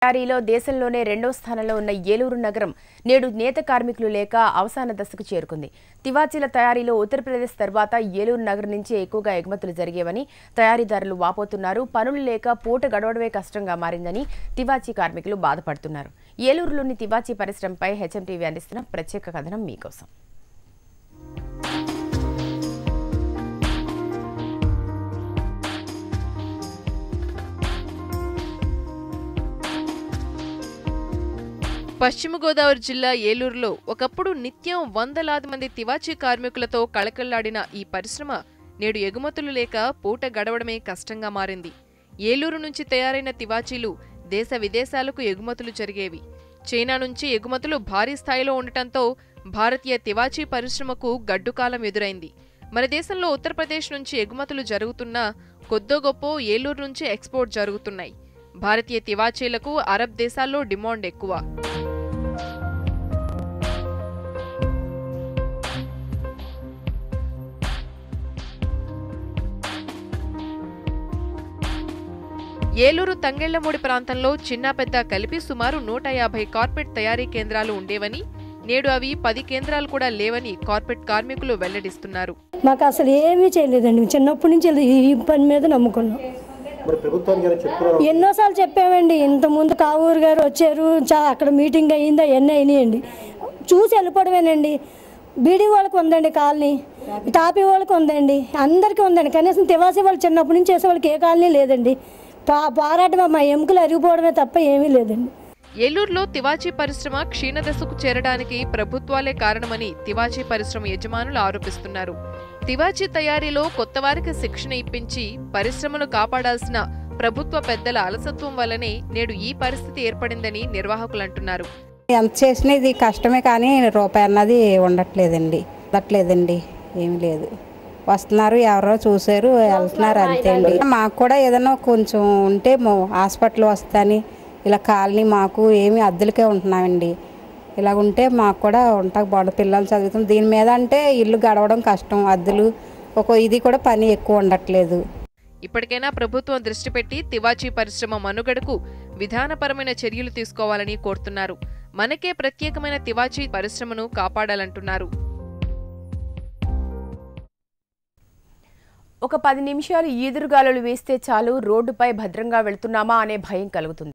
తయారీలో దేశంలోనే రెండో స్థానంలో ఉన్న ఏలూరు నగరం నేడు నేత కార్మికులు లేక అవసాన దశకు చేరుకుంది తివాచీల తయారీలో ఉత్తరప్రదేశ్ తర్వాత ఏలూరు నగరం నుంచే ఎక్కువగా ఎగుమతులు జరిగేవని తయారీదారులు వాపోతున్నారు పనులు లేక పూట గడవడమే కష్టంగా మారిందని తివాచీ కార్మికులు బాధపడుతున్నారు ఏలూరులోని తివాచీ పరిశ్రమపై హెచ్ఎం టీవీ అందిస్తున్న ప్రత్యేక కథనం మీకోసం పశ్చిమ గోదావరి జిల్లా ఏలూరులో ఒకప్పుడు నిత్యం వందలాది మంది తివాచీ కార్మికులతో కళకళ్లాడిన ఈ పరిశ్రమ నేడు ఎగుమతులు లేక పూట గడవడమే కష్టంగా మారింది ఏలూరు నుంచి తయారైన తివాచీలు దేశ విదేశాలకు ఎగుమతులు జరిగేవి చైనా నుంచి ఎగుమతులు భారీ స్థాయిలో ఉండటంతో భారతీయ తివాచీ పరిశ్రమకు గడ్డుకాలం ఎదురైంది మన దేశంలో ఉత్తరప్రదేశ్ నుంచి ఎగుమతులు జరుగుతున్నా కొద్దో గొప్ప ఏలూరు నుంచి ఎక్స్పోర్ట్ జరుగుతున్నాయి భారతీయ తివాచీలకు అరబ్ దేశాల్లో డిమాండ్ ఎక్కువ ఏలూరు తంగెళ్లమూడి ప్రాంతంలో చిన్న పెద్ద కలిపి సుమారు నూట యాభై కార్పెట్ తయారీ కేంద్రాలు ఉండేవని నేడు అవి పది కేంద్రాలు కూడా లేవని కార్పెట్ కార్మికులు వెల్లడిస్తున్నారు మాకు అసలు ఏమీ చేయలేదండి చిన్నప్పటి నుంచి ఈ ఈ పని మీద నమ్ముకున్నాం మరి ప్రభుత్వానికి ఏమైనా చెప్తున్నారు ఎన్నోసార్లు చెప్పామండి ఇంతకుముందు కావూరు గారు వచ్చారు చా అక్కడ మీటింగ్ అయ్యింది అవన్నీ అయినాయండి చూసి వెళ్ళిపోవడమేనండి బీడీ వాళ్ళకి ఉందండి కాలనీ టాపీ వాళ్ళకి ఉందండి అందరికీ ఉందండి కనీసం తివాసి వాళ్ళు చిన్నప్పటి నుంచి చేసే వాళ్ళకి ఏ కాలనీ లేదండి పా పోరాటం మా ఎముకలు అరిగిపోవడమే తప్ప ఏమీ లేదండి ఏలూరులో తివాచీ పరిశ్రమ క్షీణదశకు చేరడానికి ప్రభుత్వాలే కారణమని తివాచీ పరిశ్రమ యజమానులు ఆరోపిస్తున్నారు తివాచీ తయారీలో కొత్త వారికి శిక్షణ ఇప్పించి పరిశ్రమను కాపాడాల్సిన ప్రభుత్వ పెద్దల అలసత్వం వల్లనే నేడు ఈ పరిస్థితి ఏర్పడిందని నిర్వాహకులు అంటున్నారు ఎంత చేసినా ఇది కష్టమే కానీ రూపాయి అన్నది ఉండట్లేదండి ఉండట్లేదండి ఏమీ లేదు వస్తున్నారు ఎవరో చూసారు వెళ్తున్నారు అంతే అండి మాకు కూడా ఏదైనా కొంచెం ఉంటే మా- హాస్పిటల్ వస్తాని ఇలా కాలనీ మాకు ఏమి అద్దెలకే ఉంటున్నామండి ఇలా ఉంటే మాకు కూడా ఉంటాక బాగుంది పిల్లలు చదువుతుంది దీని మీద అంటే ఇల్లు గడవడం కష్టం అద్దెలు ఒక ఇది కూడా పని ఎక్కువ ఉండట్లేదు ఇప్పటికైనా ప్రభుత్వం దృష్టి పెట్టి తివాచీ పరిశ్రమ మనుగడకు విధానపరమైన చర్యలు తీసుకోవాలని కోరుతున్నారు మనకే ప్రత్యేకమైన తివాచీ పరిశ్రమను కాపాడాలంటున్నారు ఒక పది నిమిషాలు ఈదురుగాలులు వేస్తే చాలు రోడ్డుపై భద్రంగా వెళ్తున్నామా అనే భయం కలుగుతుంది